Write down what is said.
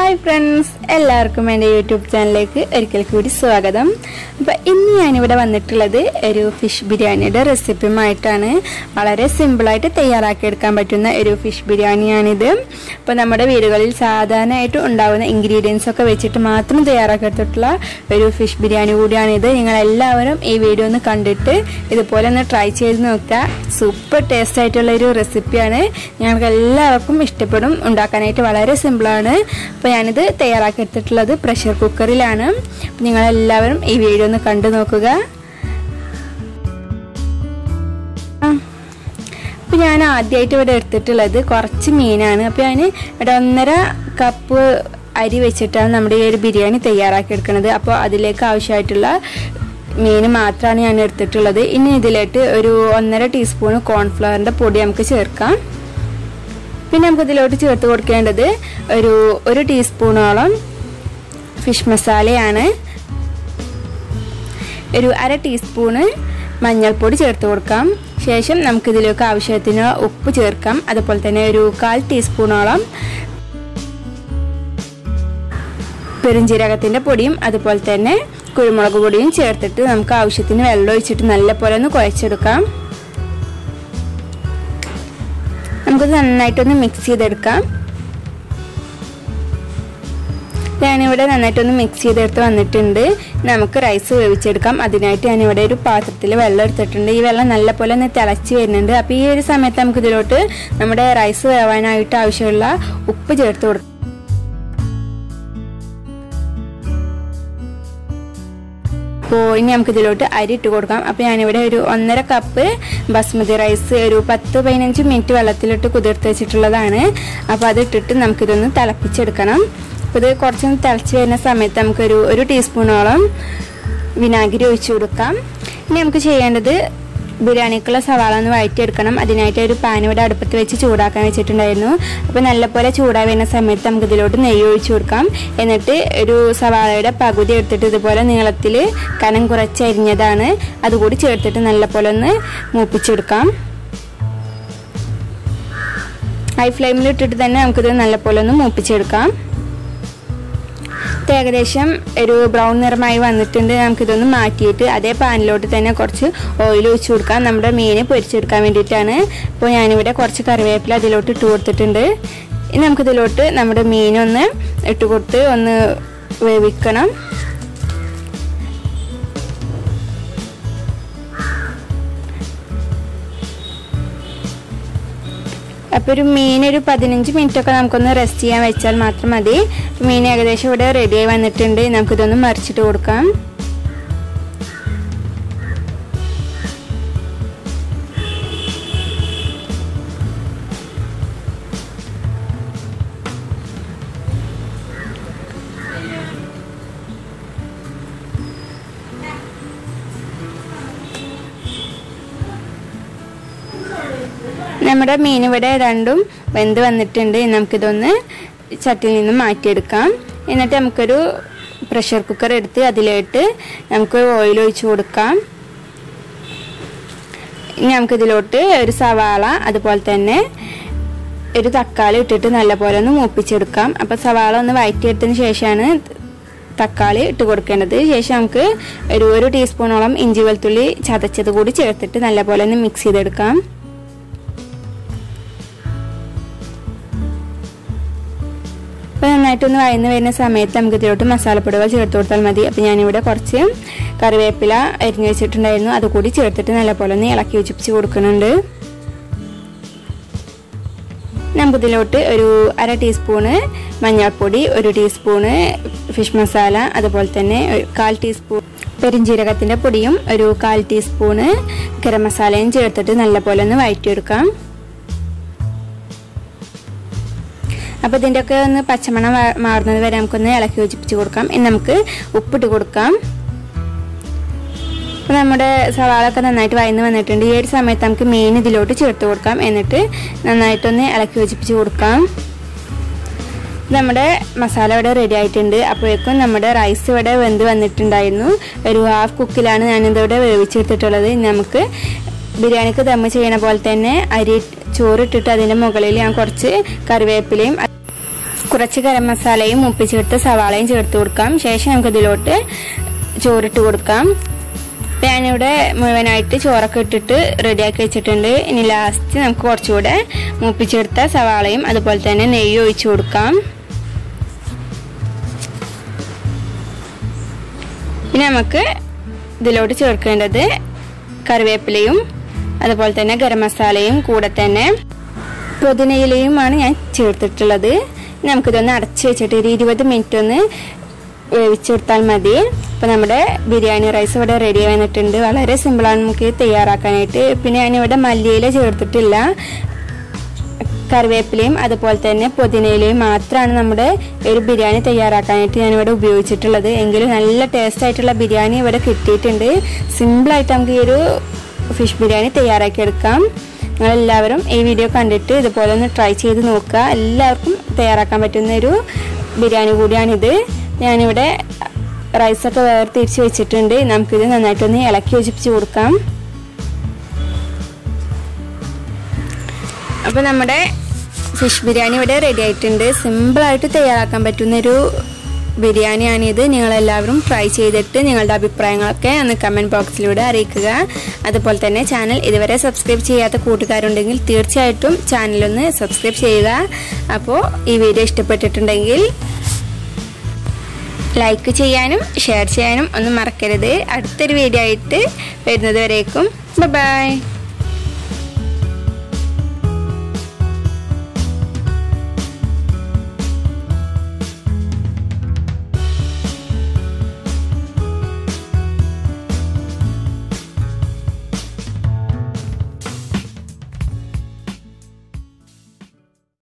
hi friends എല്ലാവർക്കും എൻ്റെ YouTube ചാനലിലേക്ക് ഒരിക്കൽ കൂടി സ്വാഗതം അപ്പോൾ ഇന്ന് ഞാനിവിടെ വന്നിട്ടുള്ളത് ഒരു ഫിഷ് ബിരിയാണിയുടെ റെസിപ്പിയുമായിട്ടാണ് വളരെ സിമ്പിളായിട്ട് തയ്യാറാക്കിയെടുക്കാൻ പറ്റുന്ന ഒരു ഫിഷ് ബിരിയാണിയാണിത് അപ്പോൾ നമ്മുടെ വീടുകളിൽ സാധാരണയായിട്ട് ഉണ്ടാകുന്ന ഇൻഗ്രീഡിയൻസ് ഒക്കെ വെച്ചിട്ട് മാത്രം തയ്യാറാക്കിയെടുത്തിട്ടുള്ള ഒരു ഫിഷ് ബിരിയാണി കൂടിയാണിത് നിങ്ങൾ എല്ലാവരും ഈ വീഡിയോ ഒന്ന് കണ്ടിട്ട് ഇതുപോലെ ഒന്ന് ട്രൈ ചെയ്ത് നോക്കുക സൂപ്പർ ടേസ്റ്റ് ആയിട്ടുള്ള ഒരു റെസിപ്പിയാണ് ഞങ്ങൾക്ക് എല്ലാവർക്കും ഇഷ്ടപ്പെടും ഉണ്ടാക്കാനായിട്ട് വളരെ സിമ്പിളാണ് അപ്പോൾ ഞാനിത് തയ്യാറാക്കി എടുത്തിട്ടുള്ളത് പ്രഷർ കുക്കറിലാണ് അപ്പോൾ നിങ്ങളെല്ലാവരും ഈ വീഡിയോ ഒന്ന് കണ്ടു നോക്കുക അപ്പോൾ ഞാൻ ആദ്യമായിട്ട് ഇവിടെ എടുത്തിട്ടുള്ളത് കുറച്ച് മീനാണ് അപ്പോൾ ഞാൻ ഇവിടെ ഒന്നര കപ്പ് അരി വെച്ചിട്ടാണ് നമ്മുടെ ഈ ഒരു ബിരിയാണി തയ്യാറാക്കി എടുക്കുന്നത് അപ്പോൾ അതിലേക്ക് ആവശ്യമായിട്ടുള്ള മീൻ മാത്രമാണ് ഞാൻ എടുത്തിട്ടുള്ളത് ഇനി ഇതിലേക്ക് ഒരു ഒന്നര ടീസ്പൂൺ കോൺഫ്ലവറിൻ്റെ പൊടി നമുക്ക് ചേർക്കാം പിന്നെ നമുക്ക് ഇതിലോട്ട് ചേർത്ത് കൊടുക്കേണ്ടത് ഒരു ഒരു ടീസ്പൂണോളം ഫിഷ് മസാലയാണ് ഒരു അര ടീസ്പൂണ് മഞ്ഞൾപ്പൊടി ചേർത്ത് കൊടുക്കാം ശേഷം നമുക്കിതിലേക്ക് ആവശ്യത്തിന് ഉപ്പ് ചേർക്കാം അതുപോലെ തന്നെ ഒരു കാൽ ടീസ്പൂണോളം പെരുംജീരകത്തിൻ്റെ പൊടിയും അതുപോലെ തന്നെ കുരുമുളക് പൊടിയും ചേർത്തിട്ട് നമുക്ക് ആവശ്യത്തിന് വെള്ളം ഒഴിച്ചിട്ട് നല്ലപോലെ ഒന്ന് കുഴച്ചെടുക്കാം നമുക്കത് നന്നായിട്ടൊന്ന് മിക്സ് ചെയ്തെടുക്കാം ഞാനിവിടെ നന്നായിട്ടൊന്ന് മിക്സ് ചെയ്തെടുത്ത് വന്നിട്ടുണ്ട് നമുക്ക് റൈസ് വേവിച്ചെടുക്കാം അതിനായിട്ട് ഞാനിവിടെ ഒരു പാത്രത്തിൽ വെള്ളം എടുത്തിട്ടുണ്ട് ഈ വെള്ളം നല്ലപോലെ ഒന്ന് തിളച്ച് വരുന്നുണ്ട് അപ്പോൾ ഈ ഒരു സമയത്ത് നമുക്ക് ഇതിലോട്ട് നമ്മുടെ റൈസ് വേവാനായിട്ട് ആവശ്യമുള്ള ഉപ്പ് ചേർത്ത് കൊടുക്കാം അപ്പോൾ ഇനി നമുക്ക് ഇതിലോട്ട് അരി ഇട്ട് കൊടുക്കാം അപ്പോൾ ഞാനിവിടെ ഒരു ഒന്നര കപ്പ് ബസ്മതി റൈസ് ഒരു പത്ത് പതിനഞ്ച് മിനിറ്റ് വെള്ളത്തിലിട്ട് കുതിർത്ത് വെച്ചിട്ടുള്ളതാണ് അപ്പോൾ അത് ഇട്ടിട്ട് നമുക്കിതൊന്ന് തിളപ്പിച്ചെടുക്കണം അപ്പോൾ ഇത് കുറച്ചൊന്ന് തിളച്ച് വരുന്ന സമയത്ത് നമുക്കൊരു ഒരു ടീസ്പൂണോളം വിനാഗിരി ഒഴിച്ചു കൊടുക്കാം ഇനി നമുക്ക് ചെയ്യേണ്ടത് ബിരിയാണിക്കുള്ള സവാള ഒന്ന് വഴറ്റിയെടുക്കണം അതിനായിട്ട് ഒരു പാൻ ഇവിടെ അടുപ്പത്ത് വെച്ച് ചൂടാക്കാൻ വെച്ചിട്ടുണ്ടായിരുന്നു അപ്പോൾ നല്ലപോലെ ചൂടായി വരുന്ന സമയത്ത് നമുക്ക് ഇതിലോട്ട് നെയ്യ് ഒഴിച്ചു കൊടുക്കാം എന്നിട്ട് ഒരു സവാളയുടെ പകുതി എടുത്തിട്ട് ഇതുപോലെ നീളത്തിൽ കനം കുറച്ചരിഞ്ഞതാണ് അതുകൂടി ചേർത്തിട്ട് നല്ലപോലെ ഒന്ന് മൂപ്പിച്ചെടുക്കാം ഹൈ ഫ്ലെയിമിൽ ഇട്ടിട്ട് തന്നെ നമുക്കിത് നല്ലപോലെ ഒന്ന് മൂപ്പിച്ചെടുക്കാം ഏകദേശം ഒരു ബ്രൗൺ നിറമായി വന്നിട്ടുണ്ട് നമുക്കിതൊന്ന് മാറ്റിയിട്ട് അതേ പാനിലോട്ട് തന്നെ കുറച്ച് ഓയിൽ ഒഴിച്ചു കൊടുക്കാം നമ്മുടെ മീൻ പൊരിച്ചെടുക്കാൻ വേണ്ടിയിട്ടാണ് അപ്പോൾ ഞാനിവിടെ കുറച്ച് കറിവേപ്പില അതിലോട്ട് ഇട്ട് കൊടുത്തിട്ടുണ്ട് ഇനി നമുക്കിതിലോട്ട് നമ്മുടെ മീനൊന്ന് ഇട്ട് കൊടുത്ത് ഒന്ന് വേവിക്കണം അപ്പോൾ ഒരു മീൻ ഒരു പതിനഞ്ച് മിനിറ്റ് ഒക്കെ നമുക്കൊന്ന് റെസ്റ്റ് ചെയ്യാൻ വെച്ചാൽ മാത്രം മതി മീൻ ഏകദേശം ഇവിടെ റെഡിയായി വന്നിട്ടുണ്ട് നമുക്കിതൊന്ന് മറിച്ചിട്ട് കൊടുക്കാം നമ്മുടെ മീൻ ഇവിടെ രണ്ടും വെന്ത് വന്നിട്ടുണ്ട് നമുക്കിതൊന്ന് ചട്ടിയിൽ നിന്ന് മാറ്റിയെടുക്കാം എന്നിട്ട് നമുക്കൊരു പ്രഷർ കുക്കർ എടുത്ത് അതിലോട്ട് നമുക്ക് ഓയിൽ ഒഴിച്ച് കൊടുക്കാം ഇനി നമുക്കിതിലോട്ട് ഒരു സവാള അതുപോലെ തന്നെ ഒരു തക്കാളി ഇട്ടിട്ട് നല്ലപോലെ ഒന്ന് മൂപ്പിച്ചെടുക്കാം അപ്പോൾ സവാള ഒന്ന് വഴറ്റിയെടുത്തതിന് ശേഷമാണ് തക്കാളി ഇട്ട് കൊടുക്കേണ്ടത് ശേഷം നമുക്ക് ഒരു ഒരു ടീസ്പൂണോളം ഇഞ്ചി വെളുത്തുള്ളി ചതച്ചത് കൂടി ചേർത്തിട്ട് നല്ലപോലെ ഒന്ന് മിക്സ് ചെയ്തെടുക്കാം അപ്പോൾ നന്നായിട്ടൊന്ന് വഴന്ന് വരുന്ന സമയത്ത് നമുക്ക് ഇതിലോട്ട് മസാലപ്പൊടികൾ ചേർത്ത് കൊടുത്താൽ മതി അപ്പോൾ ഞാനിവിടെ കുറച്ച് കറിവേപ്പില അരിഞ്ഞു വെച്ചിട്ടുണ്ടായിരുന്നു അതുകൂടി ചേർത്തിട്ട് നല്ലപോലെ ഒന്ന് ഇളക്കി വെച്ചിപ്പിച്ച് കൊടുക്കുന്നുണ്ട് നമുക്കിതിലോട്ട് ഒരു അര ടീസ്പൂണ് മഞ്ഞൾപ്പൊടി ഒരു ടീസ്പൂണ് ഫിഷ് മസാല അതുപോലെ തന്നെ ഒരു കാൽ ടീസ്പൂൺ പെരിഞ്ജീരകത്തിൻ്റെ പൊടിയും ഒരു കാൽ ടീസ്പൂണ് ഗരം മസാലയും ചേർത്തിട്ട് നല്ലപോലെ ഒന്ന് വഴറ്റിയെടുക്കാം അപ്പോൾ ഇതിൻ്റെയൊക്കെ ഒന്ന് പച്ചമണം മാറുന്നത് വരെ നമുക്കൊന്ന് ഇളക്കി യോജിപ്പിച്ച് കൊടുക്കാം ഇനി നമുക്ക് ഉപ്പിട്ട് കൊടുക്കാം അപ്പോൾ നമ്മുടെ സവാളൊക്കെ നന്നായിട്ട് വയന്ന് വന്നിട്ടുണ്ട് ഈ ഒരു സമയത്ത് നമുക്ക് മീൻ ഇതിലോട്ട് ചേർത്ത് കൊടുക്കാം എന്നിട്ട് നന്നായിട്ടൊന്ന് ഇളക്കി യോജിപ്പിച്ച് കൊടുക്കാം നമ്മുടെ മസാല ഇവിടെ റെഡി ആയിട്ടുണ്ട് അപ്പോഴേക്കും നമ്മുടെ റൈസ് ഇവിടെ വെന്ത് വന്നിട്ടുണ്ടായിരുന്നു ഒരു ഹാഫ് കുക്കിലാണ് ഞാനിതിവിടെ വേവിച്ചെടുത്തിട്ടുള്ളത് നമുക്ക് ബിരിയാണിക്ക് ദമ്മ് ചെയ്യണ പോലെ തന്നെ അരി ചോറിട്ടിട്ട് അതിൻ്റെ മുകളിൽ ഞാൻ കുറച്ച് കറിവേപ്പിലയും കുറച്ച് ഗരം മസാലയും മുപ്പിച്ചെടുത്ത് സവാളയും ചേർത്ത് കൊടുക്കാം ശേഷം നമുക്ക് ഇതിലോട്ട് ചോറിട്ട് കൊടുക്കാം ഇപ്പം ഞാനിവിടെ മുഴുവനായിട്ട് ചോറൊക്കെ ഇട്ടിട്ട് റെഡിയാക്കി വെച്ചിട്ടുണ്ട് ഇനി ലാസ്റ്റ് നമുക്ക് കുറച്ചുകൂടെ മുപ്പിച്ചെടുത്ത സവാളയും അതുപോലെ തന്നെ നെയ്യ് ഒഴിച്ചു കൊടുക്കാം പിന്നെ നമുക്ക് ഇതിലോട്ട് ചേർക്കേണ്ടത് കറിവേപ്പിലയും അതുപോലെ തന്നെ ഗരം മസാലയും കൂടെ തന്നെ പുതിനയിലയുമാണ് ഞാൻ ചേർത്തിട്ടുള്ളത് നമുക്കിതൊന്ന് അടച്ച് വെച്ചിട്ട് ഒരു ഇരുപത് മിനിറ്റ് ഒന്ന് വേവിച്ചെടുത്താൽ മതി അപ്പോൾ നമ്മുടെ ബിരിയാണി റൈസ് ഇവിടെ റെഡി വന്നിട്ടുണ്ട് വളരെ സിമ്പിളാണ് നമുക്ക് തയ്യാറാക്കാനായിട്ട് പിന്നെ ഞാനിവിടെ മല്ലിയില ചേർത്തിട്ടില്ല കറിവേപ്പിലയും അതുപോലെ തന്നെ പുതിനയിലയും മാത്രമാണ് നമ്മുടെ ഒരു ബിരിയാണി തയ്യാറാക്കാനായിട്ട് ഞാനിവിടെ ഉപയോഗിച്ചിട്ടുള്ളത് എങ്കിലും നല്ല ടേസ്റ്റ് ആയിട്ടുള്ള ബിരിയാണി ഇവിടെ കിട്ടിയിട്ടുണ്ട് സിമ്പിളായിട്ട് നമുക്ക് ഈ ഒരു ഫിഷ് ബിരിയാണി തയ്യാറാക്കി എടുക്കാം നിങ്ങളെല്ലാവരും ഈ വീഡിയോ കണ്ടിട്ട് ഇതുപോലെ ഒന്ന് ട്രൈ ചെയ്ത് നോക്കുക എല്ലാവർക്കും തയ്യാറാക്കാൻ പറ്റുന്ന ഒരു ബിരിയാണി കൂടിയാണിത് ഞാനിവിടെ റൈസൊക്കെ വേർതിരിച്ച് വെച്ചിട്ടുണ്ട് നമുക്കിത് നന്നായിട്ടൊന്ന് ഇളക്കി യോജിപ്പിച്ച് കൊടുക്കാം അപ്പോൾ നമ്മുടെ ഫിഷ് ബിരിയാണി ഇവിടെ റെഡി ആയിട്ടുണ്ട് സിമ്പിളായിട്ട് തയ്യാറാക്കാൻ പറ്റുന്നൊരു ബിരിയാണിയാണിത് നിങ്ങളെല്ലാവരും ട്രൈ ചെയ്തിട്ട് നിങ്ങളുടെ അഭിപ്രായങ്ങളൊക്കെ ഒന്ന് കമൻറ്റ് ബോക്സിലൂടെ അറിയിക്കുക അതുപോലെ തന്നെ ചാനൽ ഇതുവരെ സബ്സ്ക്രൈബ് ചെയ്യാത്ത കൂട്ടുകാരുണ്ടെങ്കിൽ തീർച്ചയായിട്ടും ചാനലൊന്ന് സബ്സ്ക്രൈബ് ചെയ്യുക അപ്പോൾ ഈ വീഡിയോ ഇഷ്ടപ്പെട്ടിട്ടുണ്ടെങ്കിൽ ലൈക്ക് ചെയ്യാനും ഷെയർ ചെയ്യാനും ഒന്നും മറക്കരുത് അടുത്തൊരു വീഡിയോ ആയിട്ട് വരുന്നത് വരേക്കും ബൈ